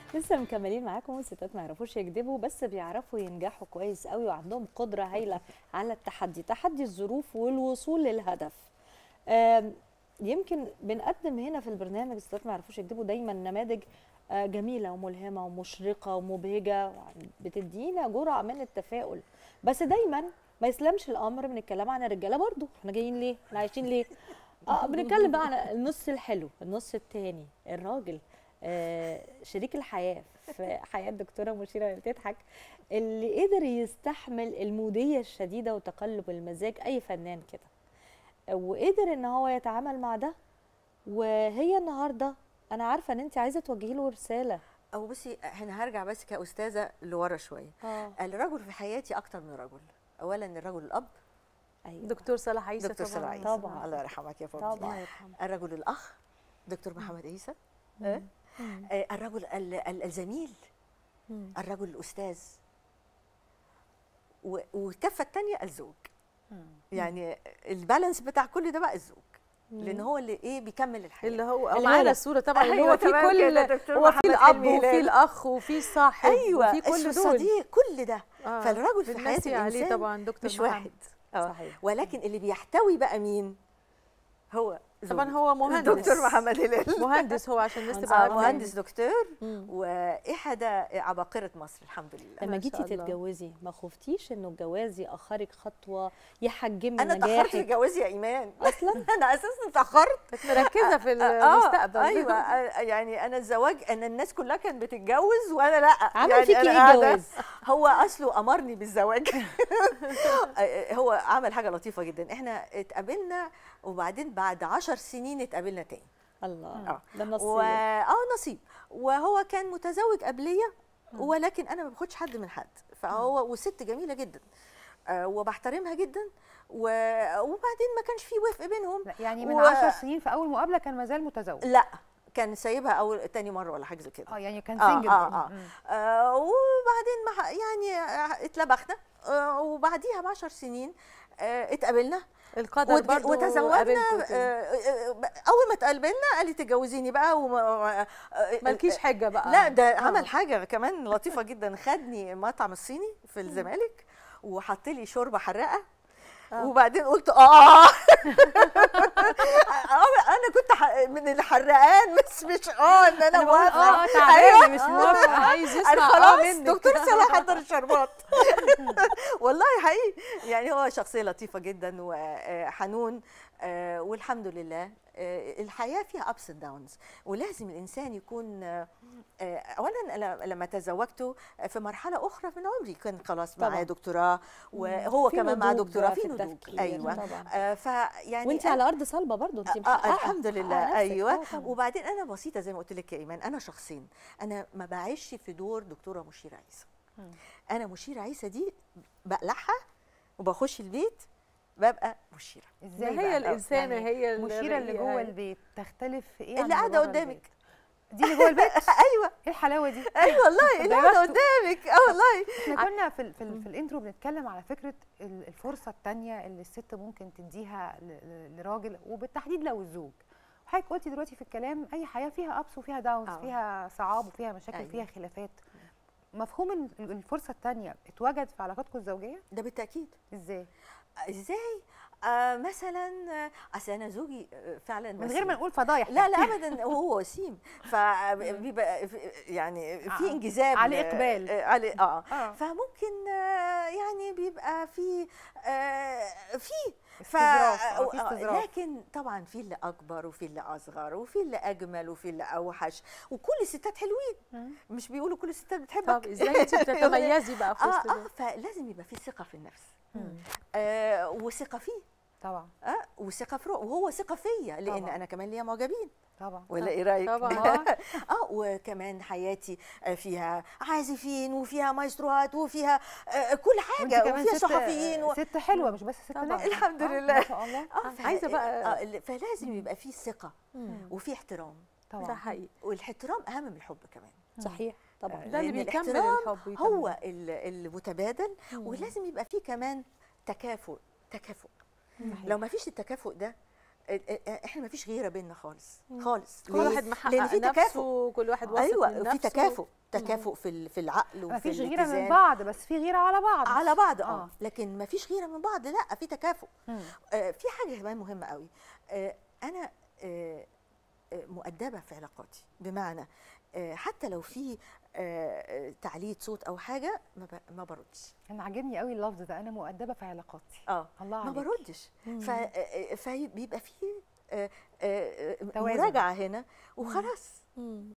لسه مكملين معاكم الستات ما يعرفوش يكذبوا بس بيعرفوا ينجحوا كويس قوي وعندهم قدره هايله على التحدي تحدي الظروف والوصول للهدف آم، يمكن بنقدم هنا في البرنامج الستات ما يعرفوش يكذبوا دايما نماذج آه، جميله وملهمه ومشرقه ومبهجه بتدينا جرعه من التفاؤل بس دايما ما يسلمش الامر من الكلام عن الرجاله برضو احنا جايين ليه احنا عايشين ليه اه بنتكلم بقى عن النص الحلو النص التاني الراجل آه شريك الحياه في حياه دكتوره مشيره اللي بتضحك اللي قدر يستحمل الموديه الشديده وتقلب المزاج اي فنان كده وقدر ان هو يتعامل مع ده وهي النهارده انا عارفه ان انت عايزه توجهي له رساله او بصي احنا هرجع بس كاستاذه لورا شويه اه الرجل في حياتي اكتر من رجل اولا الرجل الاب ايوه دكتور صلاح عيسى دكتور طبعا صلاح عيسى طبعاً. الله يرحمك يا فندم طبعاً. الله يرحمه الرجل الاخ دكتور محمد عيسى آه، آه، الرجل ال- ال- الزميل مم. الرجل الاستاذ و- والكفه الثانيه الزوج يعني البالانس بتاع كل ده بقى الزوج لان هو اللي ايه بيكمل الحياه اللي هو اللي معانا هو- الصوره طبعا اللي أيوة هو في تمام كده، كل دكتور هو في محمد الاب حلمي وفي هلال. الاخ وفي الصاحب ايوه وفي كل دول الصديق كل ده آه. فالرجل في حياه بنمسي عليه الانسان طبعا دكتور مش محمد. واحد اه صحيح. ولكن اللي بيحتوي بقى مين هو طبعا زوجي. هو مهندس دكتور محمد هلال مهندس هو عشان الناس مهندس. تبقى آه عارفة. مهندس دكتور مم. واحدى عباقره مصر الحمد لله لما ما جيتي شاء الله. تتجوزي ما خفتيش انه الجواز ياخرك خطوه يحجم انا اتاخرت في نجاحك جوازي يا ايمان اصلا انا اساسا اتاخرت كانت مركزه في اه المستقبل ايوه آه، يعني انا الزواج انا الناس كلها كانت بتتجوز وانا لا عمل يعني فيكي أنا ايه قاعدة- الجواز هو اصله امرني بالزواج آه، هو عمل حاجه لطيفه جدا احنا اتقابلنا وبعدين بعد عشر سنين اتقابلنا تاني الله آه. ده النصيب و... اه نصيب وهو كان متزوج قبليه ولكن انا ما باخدش حد من حد فهو وست جميله جدا آه وبحترمها جدا و... وبعدين ما كانش في وفق بينهم لا، يعني من و- 10 سنين في اول مقابله كان مازال متزوج لا كان سايبها اول تاني مره ولا حاجه زي كده اه يعني كان آه، سنجل آه، آه. آه وبعدين ما ح- يعني آه، اتلبخنا آه وبعديها بعشر سنين آه اتقابلنا القدر وت- برضو وتزوجنا قابلكوا آه كده. آه، اول ما اتقابلنا قال لي تجوزيني بقى وما آه، آه، مالكيش حجه بقى لا ده آه. عمل حاجه كمان لطيفه جدا خدني مطعم الصيني في الزمالك وحط لي شوربه حراقه آه. وبعدين قلت اه انا كنت ح- من الحرقان بس مش اه ان انا بقول موافقه اه تعبانه مش موافقه عايز انا يسمع اه خلاص منك دكتور صلاح حضر الشربات والله حقيقي يعني هو شخصيه لطيفه جدا وحنون آه، والحمد لله آه، الحياه فيها ابس اند داونز ولازم الانسان يكون آه، آه، اولا أنا لما تزوجته في مرحله اخرى من عمري كان خلاص معاه طبعاً. دكتوراه وهو في كمان معاه نضوج دكتوراه في في نضوج التفكير ايوه طبعاً. آه، فيعني وانت أنا- على ارض صلبه برضو انت آه محققة. الحمد محققة لله نفسك. ايوه آه طبعاً. وبعدين انا بسيطه زي ما قلت لك يا ايمان انا شخصين انا ما بعيش في دور دكتوره مشيره عيسى انا مشيره عيسى دي بقلعها وبخش البيت ببقى مشيره ازاي هي بقى؟ الانسانه يعني هي المشيره اللي الرقيقة. جوه البيت تختلف في ايه عن اللي قاعده بره قدامك البيت؟ دي اللي جوه البيت ايوه ايه الحلاوه دي ايوه والله اللي ده قاعده بخته. قدامك اه والله احنا كنا في ال في, ال في الانترو بنتكلم على فكره ال- الفرصه الثانيه اللي الست ممكن تديها ل- ل- لراجل وبالتحديد لو الزوج وحضرتك قلتي دلوقتي في الكلام اي حياه فيها ابس وفيها داونز آه. فيها صعاب وفيها مشاكل أيوة. فيها خلافات مفهوم ال- الفرصه الثانيه اتوجد في علاقاتكم الزوجيه ده بالتاكيد ازاي ازاي آه مثلا آه، اصل انا زوجي آه، فعلا من غير وسيم. ما نقول فضايح لا لا ابدا هو وسيم فبيبقى في- يعني في آه. انجذاب عليه ل- إقبال. آه، عليه اه اه فممكن آه، يعني بيبقى في آه، في ف استظراف، آه، في آه، استظراف. لكن طبعا في اللي اكبر وفي اللي اصغر وفي اللي اجمل وفي اللي اوحش وكل الستات حلوين مم. مش بيقولوا كل الستات طب بتحبك ازاي انت بتتميزي بقى في اه وسط اه ده فلازم يبقى في ثقه في النفس مم. آه وثقه فيه طبعا اه وثقه في روح وهو ثقه فيا لان طبعاً. انا كمان ليا معجبين طبعا ولا ايه رايك طبعاً. اه وكمان حياتي آه، فيها عازفين وفيها مايستروهات وفيها آه، كل وانت حاجه كمان وفيها ست صحفيين و... ست حلوه مش بس ست طبعاً. ناجحة. الحمد آه، لله. ما شاء الله اه ف- عايزة بقى- آه ال- فلازم يبقى في ثقه وفي احترام ده طبعا حقيقي والاحترام اهم من الحب كمان صحيح طبعا ده اللي لأن بيكمل الاحترام الحب هو يكمل. ال- المتبادل ولازم يبقى فيه كمان تكافؤ تكافؤ لو ما فيش التكافؤ ده آه، آه، احنا ما فيش غيره بيننا خالص خالص كل ليه؟ واحد محقق لان في تكافؤ نفسه كل واحد واثق ايوه من وفي نفسه تكافؤ تكافؤ في ال- في العقل وفي ما فيش غيره من الاتزان. بعض بس في غيره على بعض على بعض اه آه. لكن ما فيش غيره من بعض لا في تكافؤ مم. آه، في حاجه كمان مهمه قوي آه، انا آه، آه، مؤدبه في علاقاتي بمعنى آه، حتى لو في آه، آه، تعليق صوت او حاجه ما ب- ما بردش انا عاجبني قوي اللفظ ده انا مؤدبه في علاقاتي اه الله ما عليك بردش ف- آه، آه، فبيبقى في آه، آه، آه، توازن. مراجعه هنا وخلاص مم.